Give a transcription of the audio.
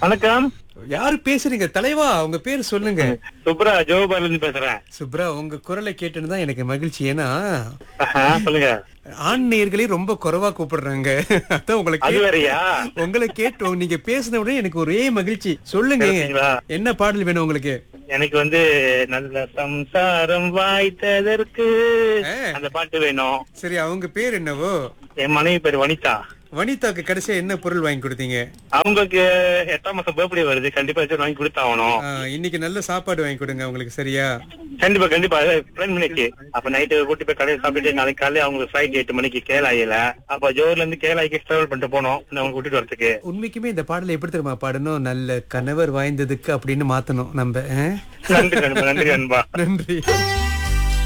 வணக்கம் யாரு பேசுறீங்க தலைவா உங்க பேர் சொல்லுங்க சுப்ரா ஜோபால இருந்து பேசுறேன் சுப்ரா உங்க குரலை கேட்டுன்னு தான் எனக்கு மகிழ்ச்சி ஏன்னா ஆஹா, சொல்லுங்க ஆண் நேயர்களே ரொம்ப குறைவா கூப்பிடுறாங்க அதான் உங்களை அது கே- வேறயா உங்களை கேட்டோம் நீங்க பேசின உடனே எனக்கு ஒரே மகிழ்ச்சி சொல்லுங்க சரிங்களா? என்ன பாடல் வேணும் உங்களுக்கு எனக்கு வந்து நல்ல சம்சாரம் வாய்த்ததற்கு ஆ. அந்த பாட்டு வேணும் சரி அவங்க பேர் என்னவோ என் மனைவி பேர் வனிதா வனிதாக்கு கடைசியா என்ன பொருள் வாங்கி கொடுத்தீங்க அவங்களுக்கு எட்டாம் மாசம் பர்த்டே வருது கண்டிப்பா ஏதாச்சும் வாங்கி கொடுத்தாகணும் ஆ, இன்னைக்கு நல்ல சாப்பாடு வாங்கி கொடுங்க உங்களுக்கு சரியா கண்டிப்பா கண்டிப்பா பிளான் பண்ணிச்சு அப்ப நைட்டு கூட்டி போய் கடையில் சாப்பிட்டுட்டு நாளைக்கு காலையில அவங்களுக்கு ஃபிளைட் எட்டு மணிக்கு கேலாயில அப்ப ஜோர்ல இருந்து கேலாய்க்கு டிராவல் பண்ணிட்டு போனோம் அவங்க கூட்டிட்டு வரதுக்கு உண்மைக்குமே இந்த பாடலை எப்படி தெரியுமா பாடணும் நல்ல கணவர் வாய்ந்ததுக்கு அப்படின்னு மாத்தணும் நம்ம ஆ? நன்றி நண்பா நன்றி நண்பா நன்றி